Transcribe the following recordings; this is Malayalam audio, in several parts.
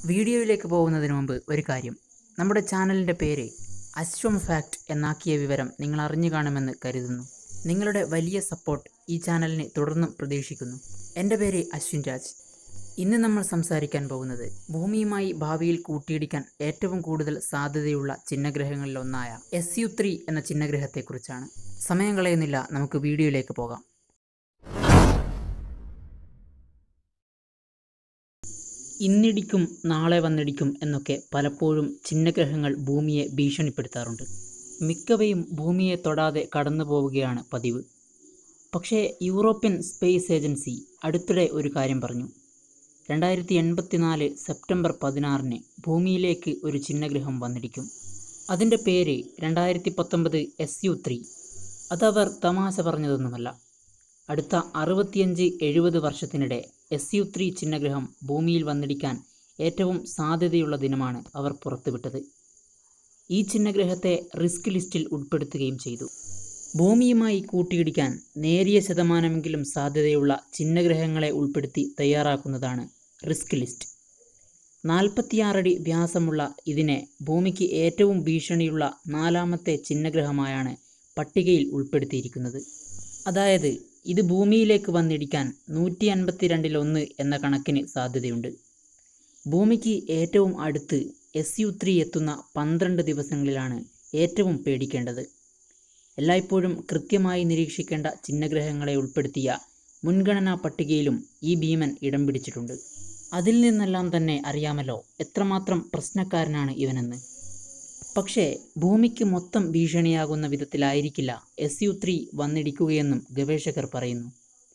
വീഡിയോയിലേക്ക് പോകുന്നതിന് മുമ്പ് ഒരു കാര്യം നമ്മുടെ ചാനലിൻ്റെ പേര് അശ്വം ഫാക്ട് എന്നാക്കിയ വിവരം നിങ്ങൾ അറിഞ്ഞു കാണുമെന്ന് കരുതുന്നു നിങ്ങളുടെ വലിയ സപ്പോർട്ട് ഈ ചാനലിനെ തുടർന്നും പ്രതീക്ഷിക്കുന്നു എൻ്റെ പേര് അശ്വിൻ രാജ് ഇന്ന് നമ്മൾ സംസാരിക്കാൻ പോകുന്നത് ഭൂമിയുമായി ഭാവിയിൽ കൂട്ടിയിടിക്കാൻ ഏറ്റവും കൂടുതൽ സാധ്യതയുള്ള ചിഹ്നഗ്രഹങ്ങളിലൊന്നായ എസ് യു ത്രീ എന്ന ചിഹ്നഗ്രഹത്തെക്കുറിച്ചാണ് സമയം കളയുന്നില്ല നമുക്ക് വീഡിയോയിലേക്ക് പോകാം ഇന്നിടിക്കും നാളെ വന്നിടിക്കും എന്നൊക്കെ പലപ്പോഴും ചിഹ്നഗ്രഹങ്ങൾ ഭൂമിയെ ഭീഷണിപ്പെടുത്താറുണ്ട് മിക്കവയും ഭൂമിയെ തൊടാതെ കടന്നു പോവുകയാണ് പതിവ് പക്ഷേ യൂറോപ്യൻ സ്പേസ് ഏജൻസി അടുത്തിടെ ഒരു കാര്യം പറഞ്ഞു രണ്ടായിരത്തി എൺപത്തിനാല് സെപ്റ്റംബർ പതിനാറിന് ഭൂമിയിലേക്ക് ഒരു ചിഹ്നഗ്രഹം വന്നിടിക്കും അതിൻ്റെ പേര് രണ്ടായിരത്തി പത്തൊമ്പത് എസ് യു ത്രീ അതവർ തമാശ പറഞ്ഞതൊന്നുമല്ല അടുത്ത അറുപത്തിയഞ്ച് എഴുപത് വർഷത്തിനിടെ എസ് യു ത്രീ ചിഹ്നഗ്രഹം ഭൂമിയിൽ വന്നിടിക്കാൻ ഏറ്റവും സാധ്യതയുള്ള ദിനമാണ് അവർ പുറത്തുവിട്ടത് ഈ ചിഹ്നഗ്രഹത്തെ റിസ്ക് ലിസ്റ്റിൽ ഉൾപ്പെടുത്തുകയും ചെയ്തു ഭൂമിയുമായി കൂട്ടിയിടിക്കാൻ നേരിയ ശതമാനമെങ്കിലും സാധ്യതയുള്ള ചിഹ്നഗ്രഹങ്ങളെ ഉൾപ്പെടുത്തി തയ്യാറാക്കുന്നതാണ് റിസ്ക് ലിസ്റ്റ് നാൽപ്പത്തിയാറടി വ്യാസമുള്ള ഇതിനെ ഭൂമിക്ക് ഏറ്റവും ഭീഷണിയുള്ള നാലാമത്തെ ചിഹ്നഗ്രഹമായാണ് പട്ടികയിൽ ഉൾപ്പെടുത്തിയിരിക്കുന്നത് അതായത് ഇത് ഭൂമിയിലേക്ക് വന്നിടിക്കാൻ നൂറ്റി അൻപത്തിരണ്ടിലൊന്ന് എന്ന കണക്കിന് സാധ്യതയുണ്ട് ഭൂമിക്ക് ഏറ്റവും അടുത്ത് എസ് യു ത്രീ എത്തുന്ന പന്ത്രണ്ട് ദിവസങ്ങളിലാണ് ഏറ്റവും പേടിക്കേണ്ടത് എല്ലായ്പ്പോഴും കൃത്യമായി നിരീക്ഷിക്കേണ്ട ചിഹ്നഗ്രഹങ്ങളെ ഉൾപ്പെടുത്തിയ മുൻഗണനാ പട്ടികയിലും ഈ ഭീമൻ ഇടം പിടിച്ചിട്ടുണ്ട് അതിൽ നിന്നെല്ലാം തന്നെ അറിയാമല്ലോ എത്രമാത്രം പ്രശ്നക്കാരനാണ് ഇവനെന്ന് പക്ഷേ ഭൂമിക്ക് മൊത്തം ഭീഷണിയാകുന്ന വിധത്തിലായിരിക്കില്ല എസ് യു ത്രീ വന്നിടിക്കുകയെന്നും ഗവേഷകർ പറയുന്നു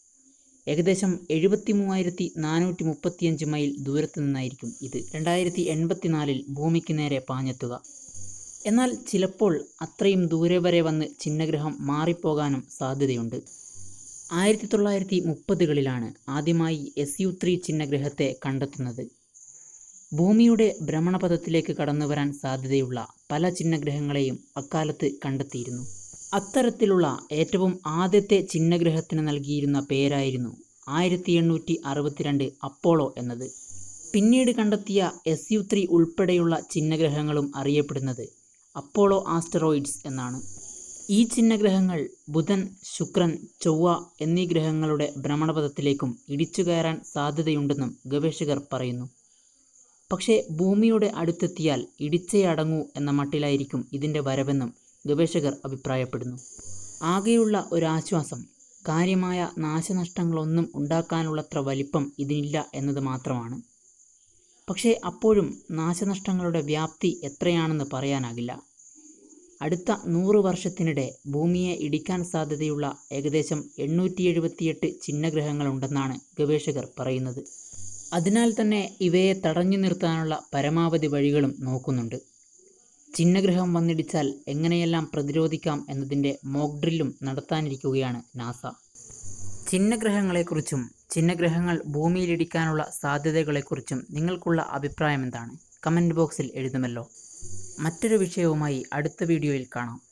ഏകദേശം എഴുപത്തി മൂവായിരത്തി നാനൂറ്റി മുപ്പത്തിയഞ്ച് മൈൽ ദൂരത്ത് നിന്നായിരിക്കും ഇത് രണ്ടായിരത്തി എൺപത്തിനാലിൽ ഭൂമിക്ക് നേരെ പാഞ്ഞെത്തുക എന്നാൽ ചിലപ്പോൾ അത്രയും ദൂരെ വരെ വന്ന് ചിഹ്നഗ്രഹം മാറിപ്പോകാനും സാധ്യതയുണ്ട് ആയിരത്തി തൊള്ളായിരത്തി മുപ്പതുകളിലാണ് ആദ്യമായി എസ് യു ത്രീ ചിഹ്നഗ്രഹത്തെ കണ്ടെത്തുന്നത് ഭൂമിയുടെ ഭ്രമണപഥത്തിലേക്ക് കടന്നു വരാൻ സാധ്യതയുള്ള പല ചിഹ്നഗ്രഹങ്ങളെയും അക്കാലത്ത് കണ്ടെത്തിയിരുന്നു അത്തരത്തിലുള്ള ഏറ്റവും ആദ്യത്തെ ചിഹ്നഗ്രഹത്തിന് നൽകിയിരുന്ന പേരായിരുന്നു ആയിരത്തി എണ്ണൂറ്റി അറുപത്തിരണ്ട് അപ്പോളോ എന്നത് പിന്നീട് കണ്ടെത്തിയ എസ് യു ത്രീ ഉൾപ്പെടെയുള്ള ചിഹ്നഗ്രഹങ്ങളും അറിയപ്പെടുന്നത് അപ്പോളോ ആസ്റ്ററോയിഡ്സ് എന്നാണ് ഈ ചിഹ്നഗ്രഹങ്ങൾ ബുധൻ ശുക്രൻ ചൊവ്വ എന്നീ ഗ്രഹങ്ങളുടെ ഭ്രമണപഥത്തിലേക്കും ഇടിച്ചു കയറാൻ സാധ്യതയുണ്ടെന്നും ഗവേഷകർ പറയുന്നു പക്ഷേ ഭൂമിയുടെ അടുത്തെത്തിയാൽ ഇടിച്ചേ അടങ്ങൂ എന്ന മട്ടിലായിരിക്കും ഇതിൻ്റെ വരവെന്നും ഗവേഷകർ അഭിപ്രായപ്പെടുന്നു ആകെയുള്ള ഒരാശ്വാസം കാര്യമായ നാശനഷ്ടങ്ങളൊന്നും ഉണ്ടാക്കാനുള്ളത്ര വലിപ്പം ഇതിനില്ല എന്നത് മാത്രമാണ് പക്ഷേ അപ്പോഴും നാശനഷ്ടങ്ങളുടെ വ്യാപ്തി എത്രയാണെന്ന് പറയാനാകില്ല അടുത്ത നൂറ് വർഷത്തിനിടെ ഭൂമിയെ ഇടിക്കാൻ സാധ്യതയുള്ള ഏകദേശം എണ്ണൂറ്റി എഴുപത്തിയെട്ട് ചിഹ്നഗ്രഹങ്ങളുണ്ടെന്നാണ് ഗവേഷകർ പറയുന്നത് അതിനാൽ തന്നെ ഇവയെ തടഞ്ഞു നിർത്താനുള്ള പരമാവധി വഴികളും നോക്കുന്നുണ്ട് ചിഹ്നഗ്രഹം വന്നിടിച്ചാൽ എങ്ങനെയെല്ലാം പ്രതിരോധിക്കാം എന്നതിൻ്റെ മോക്ക് ഡ്രില്ലും നടത്താനിരിക്കുകയാണ് നാസ ചിഹ്നഗ്രഹങ്ങളെക്കുറിച്ചും ചിഹ്നഗ്രഹങ്ങൾ ഭൂമിയിലിടിക്കാനുള്ള സാധ്യതകളെക്കുറിച്ചും നിങ്ങൾക്കുള്ള അഭിപ്രായം എന്താണ് കമൻറ്റ് ബോക്സിൽ എഴുതുമല്ലോ മറ്റൊരു വിഷയവുമായി അടുത്ത വീഡിയോയിൽ കാണാം